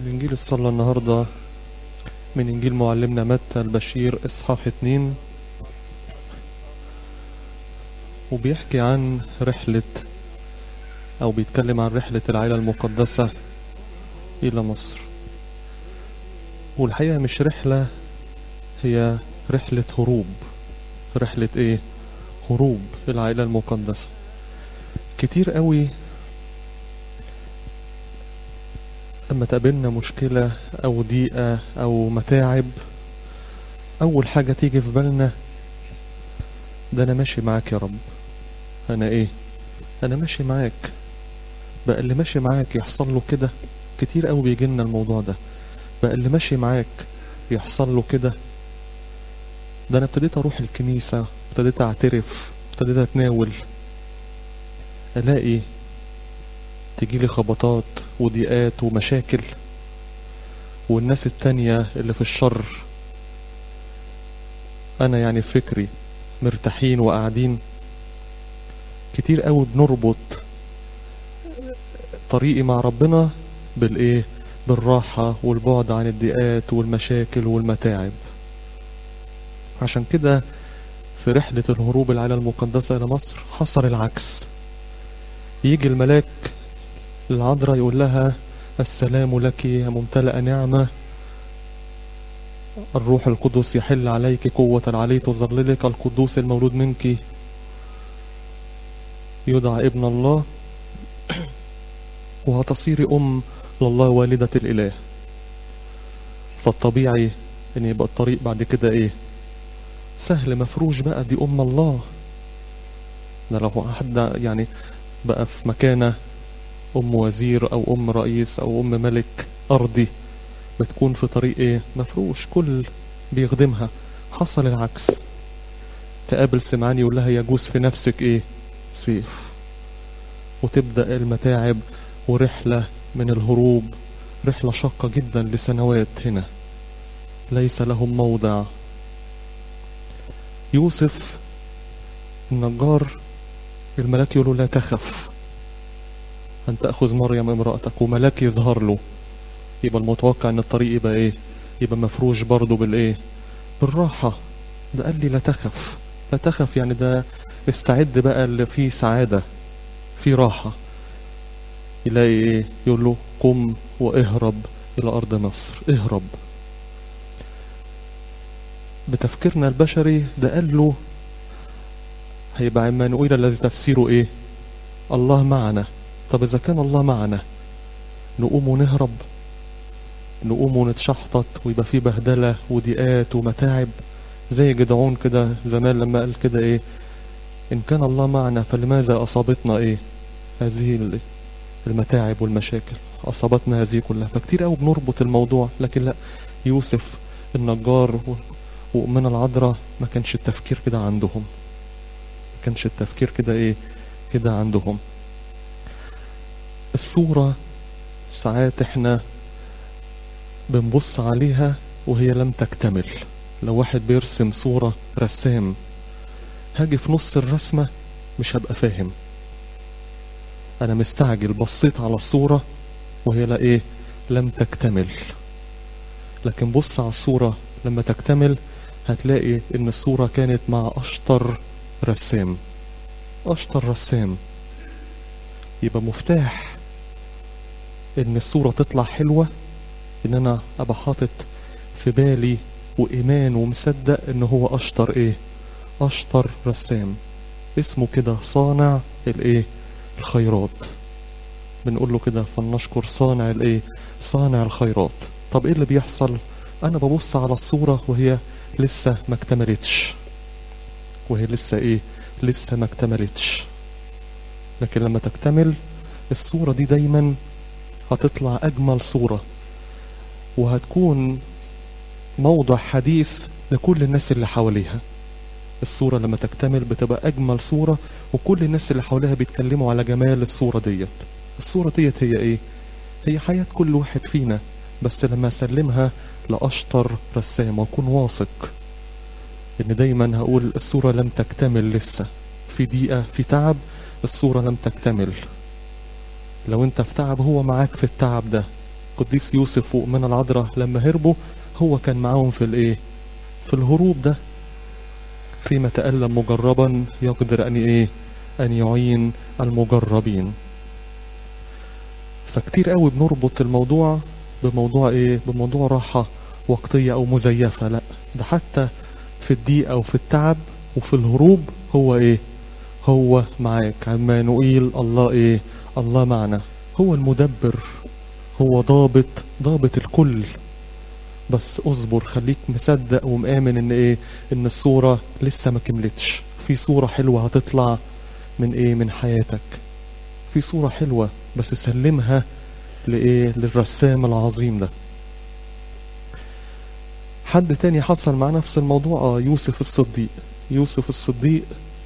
الإنجيل الصلاة النهاردة من إنجيل معلمنا متى البشير إصحاح اتنين وبيحكي عن رحلة أو بيتكلم عن رحلة العائلة المقدسة إلى مصر والحقيقة مش رحلة هي رحلة هروب رحلة إيه؟ هروب العائلة المقدسة كتير قوي لما تقابلنا مشكلة أو ضيقة أو متاعب أول حاجة تيجي في بالنا ده أنا ماشي معاك يا رب أنا إيه أنا ماشي معاك بقى اللي ماشي معاك يحصل له كده كتير قوي بيجي لنا الموضوع ده بقى اللي ماشي معاك يحصل له كده ده أنا ابتديت أروح الكنيسة ابتديت أعترف ابتديت أتناول ألاقي تجيلي خبطات وضيقات ومشاكل والناس التانية اللي في الشر أنا يعني في فكري مرتاحين وقاعدين كتير قوي بنربط طريقي مع ربنا بالإيه بالراحة والبعد عن الضيقات والمشاكل والمتاعب عشان كده في رحلة الهروب العائلة المقدسة إلى مصر حصل العكس يجي الملاك العذراء يقول لها السلام لك يا ممتلئة نعمة الروح القدس يحل عليك قوة العلي تظللك القدوس المولود منك يدعى ابن الله وهتصيري أم لله والدة الإله فالطبيعي ان يبقى الطريق بعد كده ايه سهل مفروش بقى دي أم الله ده لو حد يعني بقى في مكانه أم وزير أو أم رئيس أو أم ملك أرضي بتكون في طريق إيه مفروش كل بيخدمها حصل العكس تقابل سمعان يقول لها يجوز في نفسك إيه سيف وتبدأ المتاعب ورحلة من الهروب رحلة شاقة جدا لسنوات هنا ليس لهم موضع يوسف النجار الملاك يقول له لا تخف أن تأخذ مريم امرأتك وملاك يظهر له يبقى المتوقع أن الطريق يبقى إيه يبقى مفروش برضه بالإيه بالراحة ده قال لي لا تخف لا تخف يعني ده استعد بقى اللي فيه سعادة فيه راحة يلاقي إيه يقول له قم واهرب إلى أرض مصر اهرب بتفكيرنا البشري ده قال له هيبقى عمانوئيل الذي تفسيره ايه الله معنا طب اذا كان الله معنا نقوم ونهرب نقوم ونتشحطط ويبقى فيه بهدلة وضيقات ومتاعب زي جدعون كده زمان لما قال كده ايه ان كان الله معنا فلماذا اصابتنا ايه هذه المتاعب والمشاكل اصابتنا هذه كلها فكتير قوي بنربط الموضوع لكن لا يوسف النجار وأمنا العذراء ما كانش التفكير كده عندهم كانش التفكير كده ايه كده عندهم الصورة ساعات احنا بنبص عليها وهي لم تكتمل لو واحد بيرسم صورة رسام هاجي في نص الرسمة مش هبقى فاهم انا مستعجل بصيت على الصورة وهي لا ايه لم تكتمل لكن بص على الصورة لما تكتمل هتلاقي ان الصورة كانت مع اشطر رسام اشطر رسام يبقى مفتاح ان الصورة تطلع حلوة ان انا ابقى حاطط في بالي وايمان ومصدق ان هو اشطر ايه اشطر رسام اسمه كده صانع الايه الخيرات بنقول له كده فلنشكر صانع الايه صانع الخيرات طب ايه اللي بيحصل انا ببص على الصورة وهي لسه ما اكتملتش وهي لسه ايه لسه ما اكتملتش لكن لما تكتمل الصورة دي دايما هتطلع اجمل صورة وهتكون موضع حديث لكل الناس اللي حواليها الصورة لما تكتمل بتبقى اجمل صورة وكل الناس اللي حواليها بيتكلموا على جمال الصورة ديت الصورة ديت هي ايه هي حياة كل واحد فينا بس لما اسلمها لأشطر رسام واكون واثق ان دايما هقول الصورة لم تكتمل لسه في دقيقة في تعب الصورة لم تكتمل لو انت في تعب هو معاك في التعب ده القديس يوسف وأمنا العذراء لما هربوا هو كان معاهم في الايه في الهروب ده فيما تألم مجربا يقدر أن ايه أن يعين المجربين فكتير قوي بنربط الموضوع بموضوع ايه بموضوع راحة وقتية او مزيفة لا ده حتى في الضيق او في التعب وفي الهروب هو ايه هو معاك عمانوئيل الله ايه الله معنا هو المدبر هو ضابط ضابط الكل بس اصبر خليك مصدق ومآمن ان ايه ان الصورة لسه ما كملتش في صورة حلوة هتطلع من ايه من حياتك في صورة حلوة بس سلمها لايه للرسام العظيم ده حد تاني حصل مع نفس الموضوع اه يوسف الصديق يوسف الصديق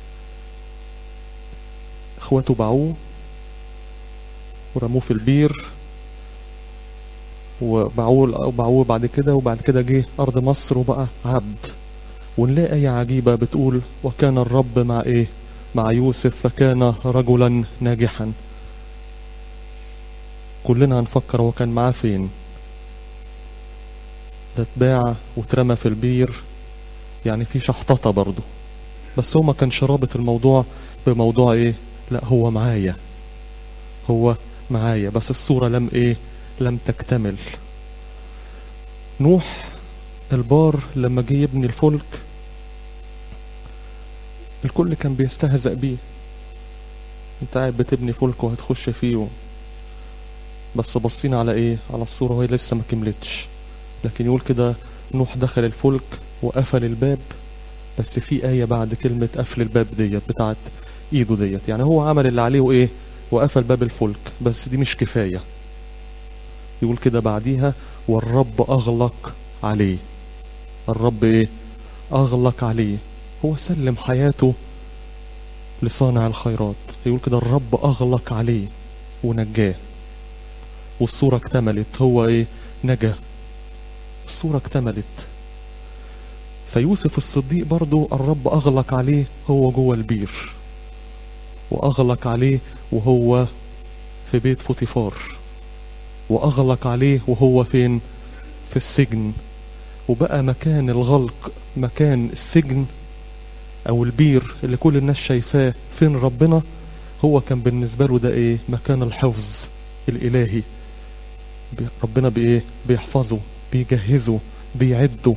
اخواته باعوه ورموه في البير وباعوه باعوه بعد كده وبعد كده جه ارض مصر وبقى عبد ونلاقي آية عجيبة بتقول وكان الرب مع ايه مع يوسف فكان رجلا ناجحا كلنا هنفكر هو كان معاه فين ده اتباع واترمى في البير يعني في شحططة برضه بس هو ما كانش رابط الموضوع بموضوع ايه لا هو معايا هو معايا بس الصورة لم ايه لم تكتمل نوح البار لما جه يبني الفلك الكل كان بيستهزأ بيه انت قاعد بتبني فلك وهتخش فيه بس بصين على ايه على الصورة وهي لسه ما كملتش لكن يقول كده نوح دخل الفلك وقفل الباب بس في آية بعد كلمة قفل الباب ديت بتاعت ايده ديت يعني هو عمل اللي عليه وايه وقفل باب الفلك بس دي مش كفاية يقول كده بعديها والرب أغلق عليه الرب ايه أغلق عليه هو سلم حياته لصانع الخيرات يقول كده الرب أغلق عليه ونجاه والصورة اكتملت هو ايه نجا الصورة اكتملت فيوسف الصديق برضو الرب أغلق عليه هو جوه البير وأغلق عليه وهو في بيت فوتيفار وأغلق عليه وهو فين في السجن وبقى مكان الغلق مكان السجن أو البير اللي كل الناس شايفاه فين ربنا هو كان بالنسبة له ده إيه مكان الحفظ الإلهي ربنا بإيه بيحفظه بيجهزه بيعده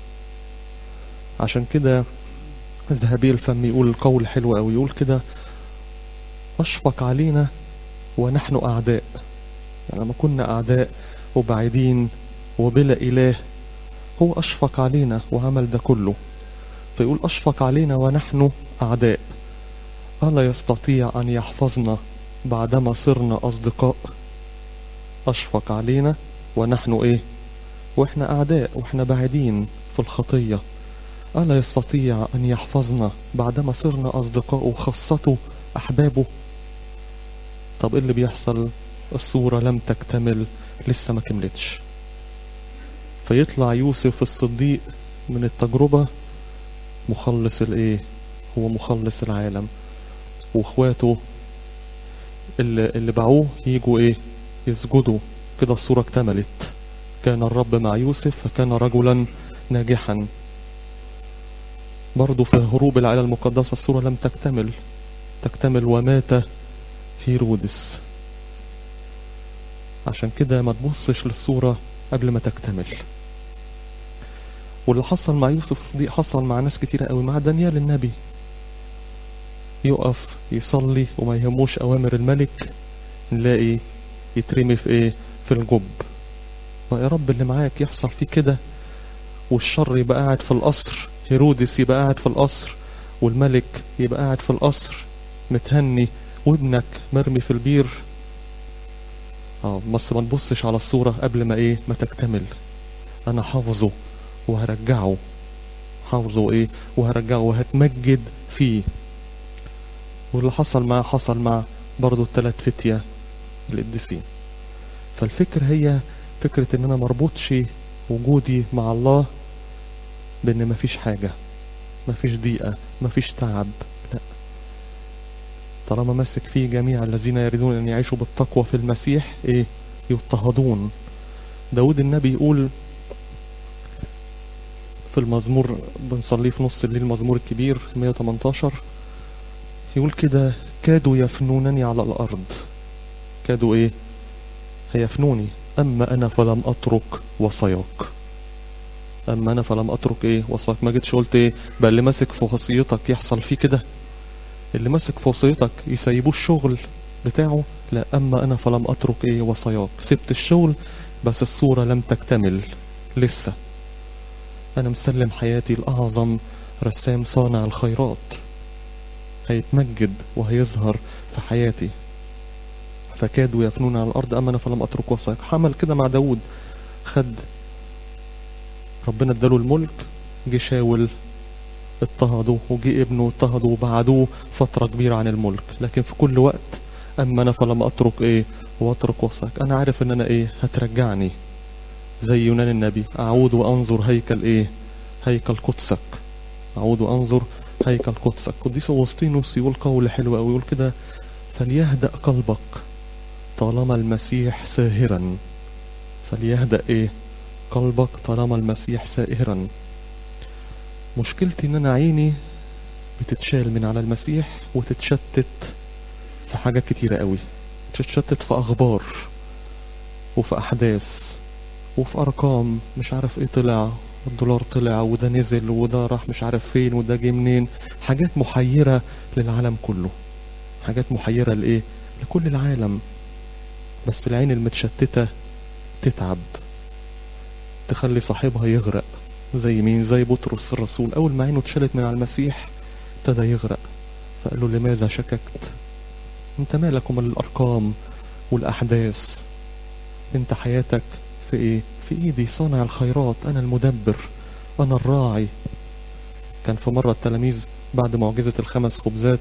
عشان كده ذهبي الفم يقول القول حلو قوي يقول كده أشفق علينا ونحن أعداء يعني لما كنا أعداء وبعيدين وبلا إله هو أشفق علينا وعمل ده كله فيقول أشفق علينا ونحن أعداء ألا يستطيع أن يحفظنا بعدما صرنا أصدقاء أشفق علينا ونحن إيه وإحنا أعداء وإحنا بعيدين في الخطية ألا يستطيع أن يحفظنا بعدما صرنا أصدقاء وخاصته أحبابه طب إيه اللي بيحصل الصورة لم تكتمل لسه ما كملتش فيطلع يوسف الصديق من التجربة مخلص الايه هو مخلص العالم واخواته اللي, اللي باعوه يجوا ايه يسجدوا كده الصورة اكتملت كان الرب مع يوسف فكان رجلا ناجحا برضو في هروب العائلة المقدسة الصورة لم تكتمل تكتمل ومات هيرودس عشان كده ما تبصش للصورة قبل ما تكتمل واللي حصل مع يوسف الصديق حصل مع ناس كتيرة قوي مع دانيال النبي يقف يصلي وما يهموش أوامر الملك نلاقي يترمي في ايه في الجب يا رب اللي معاك يحصل فيه كده والشر يبقى قاعد في القصر هيرودس يبقى قاعد في القصر والملك يبقى قاعد في القصر متهني وابنك مرمي في البير اه بس ما تبصش على الصورة قبل ما ايه ما تكتمل انا حافظه وهرجعه حافظه ايه وهرجعه وهتمجد فيه واللي حصل معاه حصل مع برضو الثلاث فتية القديسين فالفكرة هي فكرة ان انا مربوطش وجودي مع الله بان مفيش حاجة مفيش ضيقة مفيش تعب لا طالما ماسك فيه جميع الذين يريدون ان يعيشوا بالتقوى في المسيح ايه يضطهدون داود النبي يقول في المزمور بنصليه في نص الليل المزمور الكبير 118 يقول كده كادوا يفنونني على الأرض كادوا إيه هيفنوني أما أنا فلم أترك وصاياك أما أنا فلم أترك إيه وصاياك ما جيتش قلت إيه بقى اللي ماسك في وصيتك يحصل فيه كده اللي ماسك في وصيتك يسيبوه الشغل بتاعه لا أما أنا فلم أترك إيه وصاياك سبت الشغل بس الصورة لم تكتمل لسه أنا مسلم حياتي لأعظم رسام صانع الخيرات هيتمجد وهيظهر في حياتي فكادوا يفنون على الأرض أما أنا فلم أترك وصاياك حمل كده مع داود خد ربنا اداله الملك جه شاول اضطهدوا وجه ابنه اضطهدوا وبعدوه فترة كبيرة عن الملك لكن في كل وقت أما أنا فلم أترك إيه وأترك وصاك أنا عارف إن أنا إيه هترجعني زي يونان النبي أعود وأنظر هيكل إيه هيكل قدسك أعود وأنظر هيكل قدسك قديس أوسطينوس يقول قول حلو أوي يقول كده فليهدأ قلبك طالما المسيح ساهرا فليهدأ إيه قلبك طالما المسيح سائرا مشكلتي ان انا عيني بتتشال من على المسيح وتتشتت في حاجات كتيرة قوي تتشتت في اخبار وفي احداث وفي ارقام مش عارف ايه طلع الدولار طلع وده نزل وده راح مش عارف فين وده جه منين حاجات محيرة للعالم كله حاجات محيرة لايه لكل العالم بس العين المتشتتة تتعب تخلي صاحبها يغرق زي مين زي بطرس الرسول اول ما عينه اتشالت من على المسيح ابتدى يغرق فقال له لماذا شككت انت مالك ومال الارقام والاحداث انت حياتك في ايه في ايدي صانع الخيرات انا المدبر انا الراعي كان في مرة التلاميذ بعد معجزة الخمس خبزات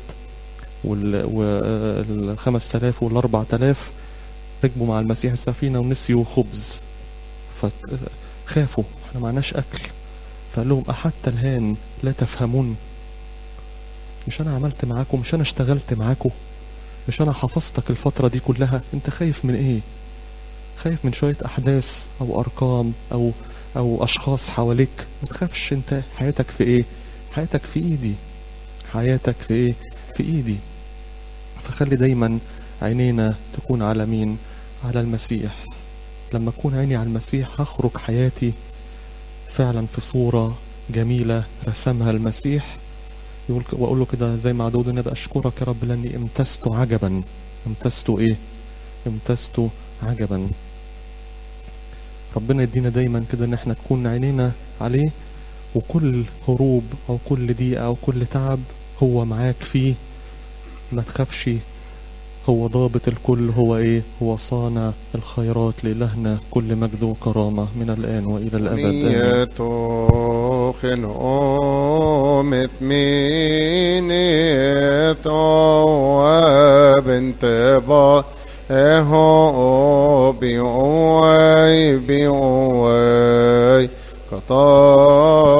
والخمس تلاف والاربع تلاف ركبوا مع المسيح السفينة ونسيوا خبز فخافوا احنا معناش اكل فقال لهم أحتى الآن لا تفهمون مش أنا عملت معاكم مش أنا اشتغلت معاكم مش أنا حفظتك الفترة دي كلها أنت خايف من إيه خايف من شوية أحداث أو أرقام أو أو أشخاص حواليك ما تخافش أنت حياتك في إيه حياتك في إيدي حياتك في إيه في إيدي فخلي دايما عينينا تكون على مين على المسيح لما أكون عيني على المسيح هخرج حياتي فعلا في صورة جميلة رسمها المسيح يقول واقول له كده زي ما داود النبي اشكرك يا رب لاني امتزت عجبا امتزت ايه امتزت عجبا ربنا يدينا دايما كده ان احنا تكون عينينا عليه وكل هروب او كل ضيقه او كل تعب هو معاك فيه ما تخافش هو ضابط الكل هو ايه هو صانع الخيرات لإلهنا كل مجد وكرامة من الآن وإلى الأبد آمين Mieto خنقومت مينيتو بنتبا اهو بيوي بيوي قطار